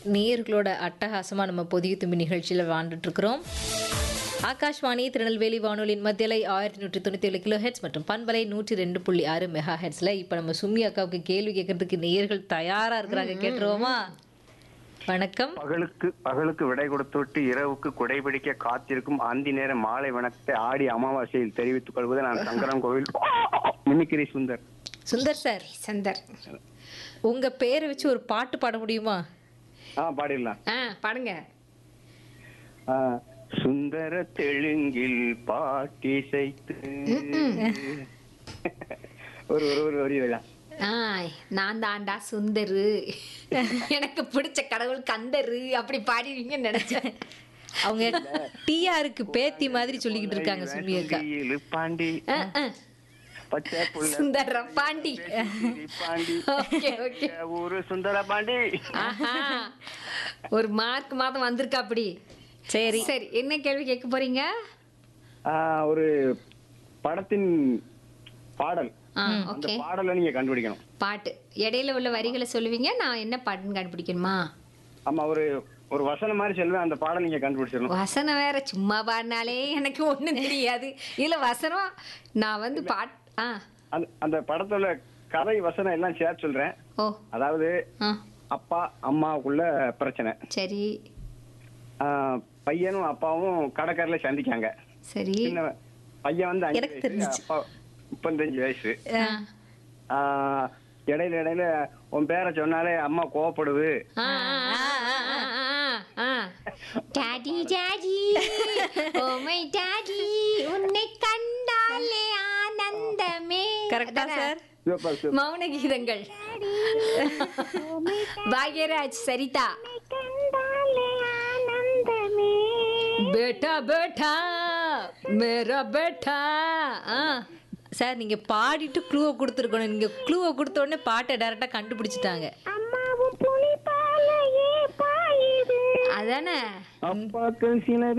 நேயர்களோட அட்டகாசமாக நம்ம பொதிய தும்பி நிகழ்ச்சியில் வாழ்ந்துட்டு இருக்கிறோம் ஆகாஷ்வாணி திருநெல்வேலி வானொலியின் மத்தியலை ஆயிரத்தி நூற்றி தொண்ணூற்றி ஏழு கிலோ ஹெட்ஸ் மற்றும் பண்பலை நூற்றி ரெண்டு புள்ளி ஆறு மெகா ஹெட்ஸில் இப்போ நம்ம சும்மி அக்காவுக்கு கேள்வி கேட்கறதுக்கு நேயர்கள் தயாராக இருக்கிறாங்க கேட்டுருவோமா வணக்கம் பகலுக்கு பகலுக்கு விடை கொடுத்துவிட்டு இரவுக்கு குடைபிடிக்க காத்திருக்கும் அந்தி நேர மாலை வணக்கத்தை ஆடி அமாவாசையில் தெரிவித்துக் கொள்வது நான் சங்கரன் கோவில் மிமிக்கிரி சுந்தர் சுந்தர் சார் சந்தர் உங்க பேரை வச்சு ஒரு பாட்டு பாட முடியுமா ஆ பாடிடலாம் ஆ பாடுங்க ஆ, சுந்தர தெலுங்கில் பாட்டிசைத்து ஒரு ஒரு ஒரு வரி வேலாம் ஆ நான் தாண்டா சுந்தரு எனக்கு பிடிச்ச கடவுள் கந்தரு அப்படி பாடிடுவீங்கன்னு நினைச்சேன் அவங்க டிஆருக்கு பேத்தி மாதிரி சொல்லிக்கிட்டு இருக்காங்க சும்மி அக்கா சுண்டியில் பாண்டி ஆ, ஆ. பச்சை புள்ள சுந்தர பாண்டி சுண்டி பாண்டி ஓகே ஓகே ஊரு சுந்தர பாண்டி ஆஹா ஒரு மார்க் மாதம் வந்திருக்கா அப்படி சரி சரி என்ன கேள்வி கேட்க போறீங்க ஆ, ஒரு படத்தின் பாடல் ஆ அந்த ஓகே பாடலை நீங்க கண்டுபிடிக்கணும் பாட்டு இடையில உள்ள வரிகளை சொல்லுவீங்க நான் என்ன பாட்டுன்னு கண்டுபிடிக்கணுமா ஆமா ஒரு ஒரு வசனம் மாதிரி சொல்லுவேன் அந்த பாடல் நீங்க கண்டுபிடிச்சிடணும் வசனம் வேற சும்மா பாடினாலே எனக்கு ஒண்ணும் தெரியாது இல்ல வசனம் நான் வந்து பாட் ஆ அந்த அந்த படத்தோட கதை வசனம் எல்லாம் சேர்த்து சொல்றேன் ஓ அதாவது ஆ அப்பா அம்மாவுக்குள்ள பிரச்சனை சரி ஆ, பையனும் அப்பாவும் கடற்கரையில சந்திக்காங்க சரி சின்ன பையன் வந்து அஞ்சு எனக்கு வயசு தெரிஞ்சுச்சு. அப்பா முப்பத்தஞ்சு வயசு ஆ. ஆ, இடையில இடையில உன் பேரை சொன்னாலே அம்மா கோவப்படுது ஆ, ஆ, ஆ, ஆ, ஆ, ஆ. Daddy daddy oh my daddy உன்னை கண்டாலே ஆனந்தமே கரெக்டா அதானே? சார் சூப்பர் சூப்பர் மௌன கீதங்கள் பாக்யராஜ் சரிதா பேட்டா பேட்டா மேரா பேட்டா ஆ சார் நீங்க பாடிட்டு க்ளூவை கொடுத்துருக்கணும் நீங்க க்ளூவை கொடுத்த உடனே பாட்டை டைரக்டா கண்டுபிடிச்சிட்டாங்க அதானே அப்பாக்கள் சில